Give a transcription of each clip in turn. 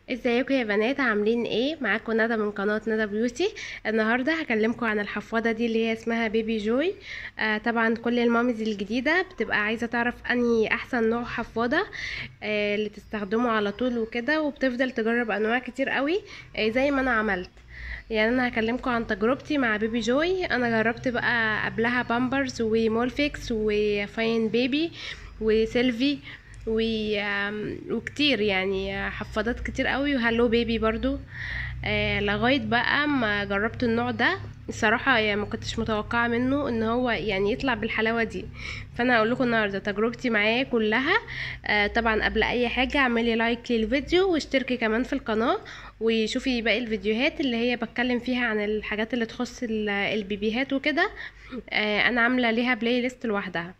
ازيكم يا بنات عاملين ايه معاكم ندى من قناه ندى بيوتي النهارده هكلمكم عن الحفاضه دي اللي هي اسمها بيبي جوي آه طبعا كل الماميز الجديده بتبقى عايزه تعرف انهي احسن نوع حفاضه آه اللي تستخدمه على طول وكده وبتفضل تجرب انواع كتير قوي آه زي ما انا عملت يعني انا هكلمكم عن تجربتي مع بيبي جوي انا جربت بقى قبلها بامبرز ومولفيكس وفاين بيبي وسيلفي و... وكتير يعني حفاضات كتير قوي وهالو بيبي برضو آه لغايه بقى ما جربت النوع ده الصراحه يعني ما كنتش متوقعه منه ان هو يعني يطلع بالحلاوه دي فانا هقول لكم النهارده تجربتي معاه كلها آه طبعا قبل اي حاجه اعملي لايك للفيديو واشتركي كمان في القناه وشوفي باقي الفيديوهات اللي هي بتكلم فيها عن الحاجات اللي تخص البيبيهات وكده آه انا عامله ليها بلاي ليست لوحدها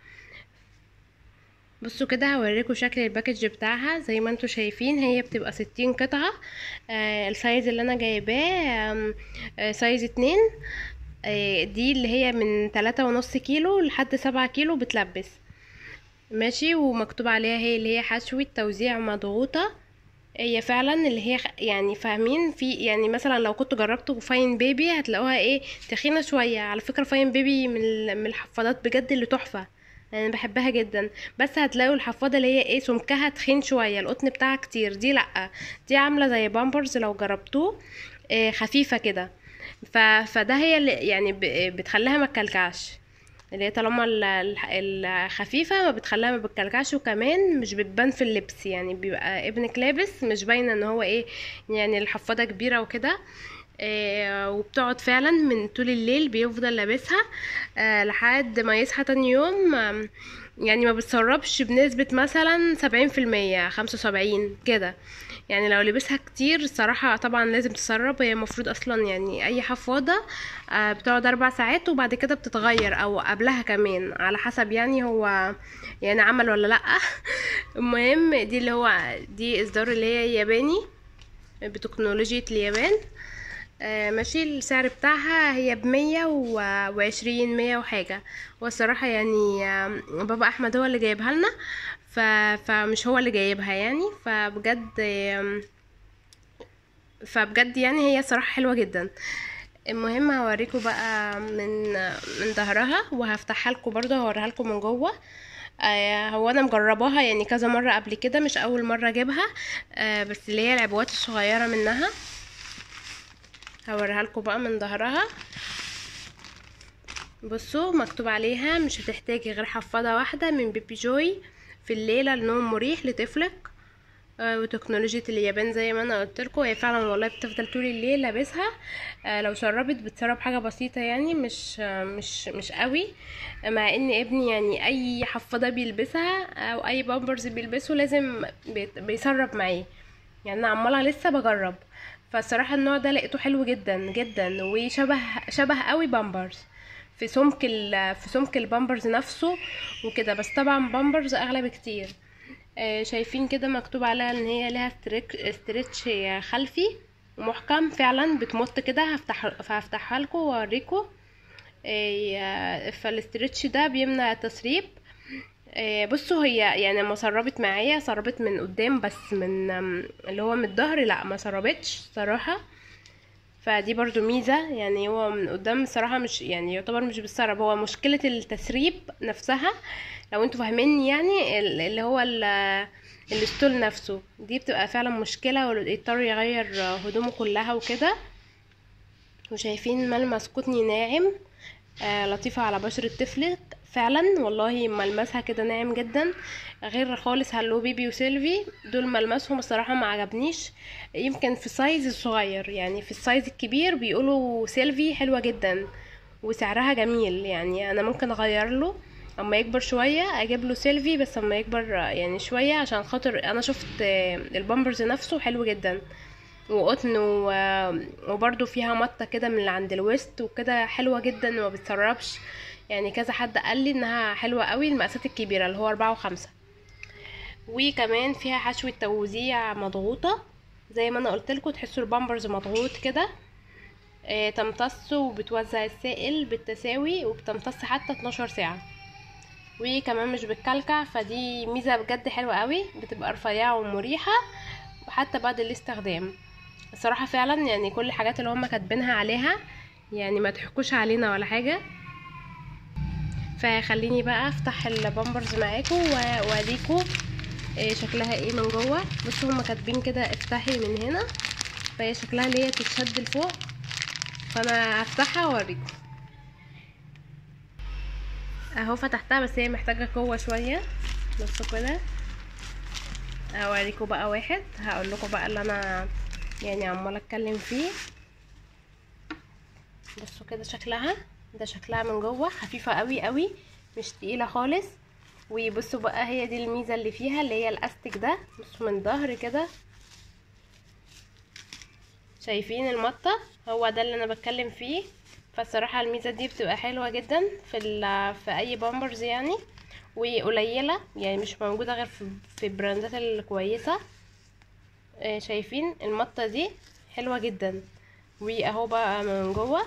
بصوا كده هوريكم شكل الباكج بتاعها زي ما انتم شايفين هي بتبقى ستين قطعة آه السايز اللي انا جايباه آه سايز اتنين آه دي اللي هي من تلاتة ونص كيلو لحد سبعة كيلو بتلبس ماشي ومكتوب عليها هي اللي هي حشوة توزيع مضغوطة هي فعلا اللي هي يعني فاهمين في يعني مثلا لو كنتوا جربتوا فاين بيبي هتلاقوها ايه تخينه شويه على فكره فاين بيبي من من الحفاضات بجد اللي تحفه انا يعني بحبها جدا بس هتلاقوا الحفاضه اللي هي ايه سمكها تخين شويه القطن بتاعها كتير دي لا دي عامله زي بامبرز لو جربتوه إيه خفيفه كده ف... فده هي اللي يعني ب... بتخليها ما تكلكعش اللي هي طالما الخفيفه ما بتخليها ما بتكلكعش وكمان مش بتبان في اللبس يعني بيبقى ابنك لابس مش باينه ان هو ايه يعني الحفاضه كبيره وكده آه وبتقعد فعلا من طول الليل بيفضل لابسها آه لحد ما يصحى تاني يوم آه يعني ما بتسربش بنسبة مثلا سبعين في المية خمسة وسبعين كده يعني لو لبسها كتير الصراحة طبعا لازم تسرب هي المفروض اصلا يعني اي حفاضة بتقعد اربع ساعات وبعد كده بتتغير او قبلها كمان على حسب يعني هو يعني عمل ولا لأ المهم دي اللي هو دي اصدار اللي هي ياباني بتكنولوجيا اليابان آه ماشي السعر بتاعها هي بمية وعشرين مية وحاجة والصراحة يعني آه بابا أحمد هو اللي جايبها لنا ف... فمش هو اللي جايبها يعني فبجد آه فبجد يعني هي صراحة حلوة جدا المهم هوريكم بقى من من ظهرها وهفتحها لكم برضه هوريها لكم من جوه آه هو انا مجرباها يعني كذا مره قبل كده مش اول مره اجيبها آه بس اللي هي العبوات الصغيره منها هوريها لكم بقى من ظهرها بصوا مكتوب عليها مش هتحتاجي غير حفاضة واحدة من بيبي جوي في الليلة لنوم مريح لطفلك آه وتكنولوجيا اليابان زي ما انا قلت لكم هي فعلا والله بتفضل طول الليل لابسها آه لو شربت بتسرب حاجه بسيطه يعني مش آه مش مش قوي مع ان ابني يعني اي حفاضه بيلبسها او اي بامبرز بيلبسه لازم بيسرب معاه يعني انا عماله لسه بجرب فالصراحه النوع ده لقيته حلو جدا جدا وشبه شبه قوي بامبرز في سمك في سمك البامبرز نفسه وكده بس طبعا بامبرز اغلى بكتير آه شايفين كده مكتوب عليها ان هي لها استرتش خلفي محكم فعلا بتمط كده هفتح هفتحها لكم واوريكم آه فالاسترتش ده بيمنع التسريب آه بصوا هي يعني ما سربت معايا سربت من قدام بس من اللي هو من الظهر لا ما سربتش صراحه فدي برضو ميزة يعني هو من قدام الصراحة مش يعني يعتبر مش بالسرب هو مشكلة التسريب نفسها لو انتوا فاهميني يعني اللي هو الستول نفسه دي بتبقى فعلا مشكلة ويضطر يغير هدومه كلها وكده وشايفين ملمس قطني ناعم آه لطيفة على بشرة طفلك فعلا والله ملمسها كده ناعم جدا غير خالص هالو بيبي وسيلفي دول ملمسهم الصراحه ما عجبنيش يمكن في السايز الصغير يعني في السايز الكبير بيقولوا سيلفي حلوه جدا وسعرها جميل يعني انا ممكن اغير له اما يكبر شويه اجيب له سيلفي بس اما يكبر يعني شويه عشان خاطر انا شفت البامبرز نفسه حلو جدا وقطن وبرده فيها مطه كده من اللي عند الوسط وكده حلوه جدا وما بتسربش يعني كذا حد قال لي انها حلوه قوي المقاسات الكبيره اللي هو أربعة وخمسة وكمان فيها حشوه توزيع مضغوطه زي ما انا قلت لكم تحسوا البامبرز مضغوط كده آه تمتص وبتوزع السائل بالتساوي وبتمتص حتى 12 ساعه وكمان مش بتكلكع فدي ميزه بجد حلوه قوي بتبقى رفيعه ومريحه وحتى بعد الاستخدام الصراحه فعلا يعني كل الحاجات اللي هم كاتبينها عليها يعني ما تحكوش علينا ولا حاجه فخليني بقى افتح البامبرز معاكم واوريكم إيه شكلها ايه من جوه بصوا هما كاتبين كده افتحي من هنا فهي شكلها اللي هي تتشد لفوق فانا هفتحها واوريكم اهو فتحتها بس هي محتاجه قوه شويه بصوا كده اوريكم بقى واحد هقول لكم بقى اللي انا يعني عماله اتكلم فيه بصوا كده شكلها ده شكلها من جوه خفيفه قوي قوي مش تقيله خالص وبصوا بقى هي دي الميزه اللي فيها اللي هي الاستيك ده بصوا من ظهر كده شايفين المطه هو ده اللي انا بتكلم فيه فالصراحه الميزه دي بتبقى حلوه جدا في في اي بامبرز يعني وقليله يعني مش موجوده غير في في البراندات الكويسه شايفين المطه دي حلوه جدا واهو بقى من جوه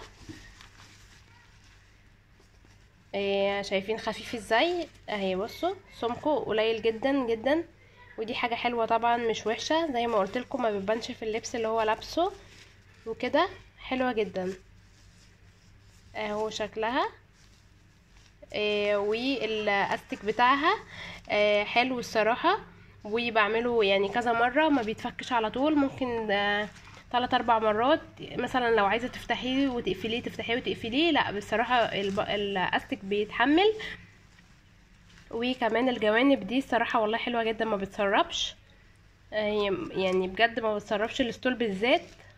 شايفين خفيف ازاي اهي بصوا سمكه قليل جدا جدا ودي حاجه حلوه طبعا مش وحشه زي ما قلت لكم ما بيبانش في اللبس اللي هو لابسه وكده حلوه جدا اهو شكلها آه والاستيك بتاعها آه حلو الصراحه وبعمله يعني كذا مره ما بيتفكش على طول ممكن آه ثلاث اربع مرات مثلا لو عايزه تفتحيه وتقفليه تفتحيه وتقفليه لا بصراحه الاستيك بيتحمل وكمان الجوانب دي الصراحه والله حلوه جدا ما بتسربش يعني بجد ما بتسربش الستول بالذات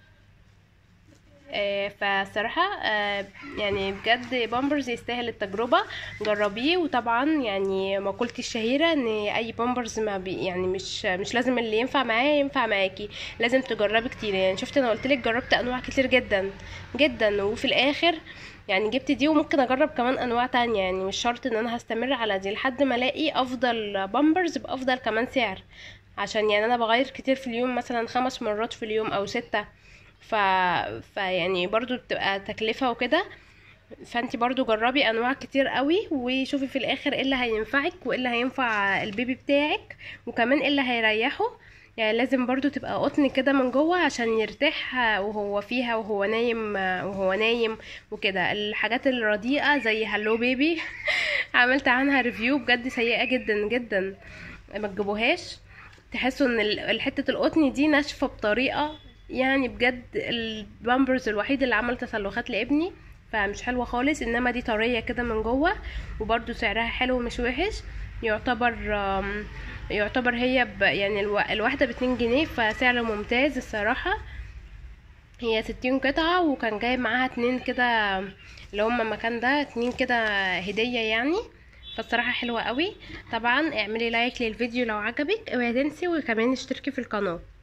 فصراحة يعني بجد بامبرز يستاهل التجربة جربيه وطبعا يعني مقولتي الشهيرة ان اي بامبرز ما بي يعني مش مش لازم اللي ينفع معايا ينفع معاكي لازم تجربي كتير يعني شفت انا قلتلك جربت انواع كتير جدا جدا وفي الاخر يعني جبت دي وممكن اجرب كمان انواع تانية يعني مش شرط ان انا هستمر على دي لحد ما الاقي افضل بامبرز بافضل كمان سعر عشان يعني انا بغير كتير في اليوم مثلا خمس مرات في اليوم او ستة ف... فيعني برضو بتبقى تكلفة وكده فانت برضو جربي انواع كتير قوي وشوفي في الاخر ايه اللي هينفعك وايه اللي هينفع البيبي بتاعك وكمان ايه اللي هيريحه يعني لازم برضو تبقى قطن كده من جوه عشان يرتاح وهو فيها وهو نايم وهو نايم وكده الحاجات الرديئة زي هلو بيبي عملت عنها ريفيو بجد سيئة جدا جدا ما تجيبوهاش تحسوا ان حتة القطن دي ناشفة بطريقة يعني بجد البامبرز الوحيد اللي عمل تسلخات لابني فمش حلوة خالص انما دي طرية كده من جوه وبرده سعرها حلو مش وحش يعتبر يعتبر هي ب يعني الواحدة باتنين جنيه فسعر ممتاز الصراحة هي ستين قطعة وكان جايب معاها اتنين كده اللي هما المكان ده اتنين كده هدية يعني فالصراحة حلوة قوي طبعا اعملي لايك للفيديو لو عجبك اوعي تنسي وكمان اشتركي في القناة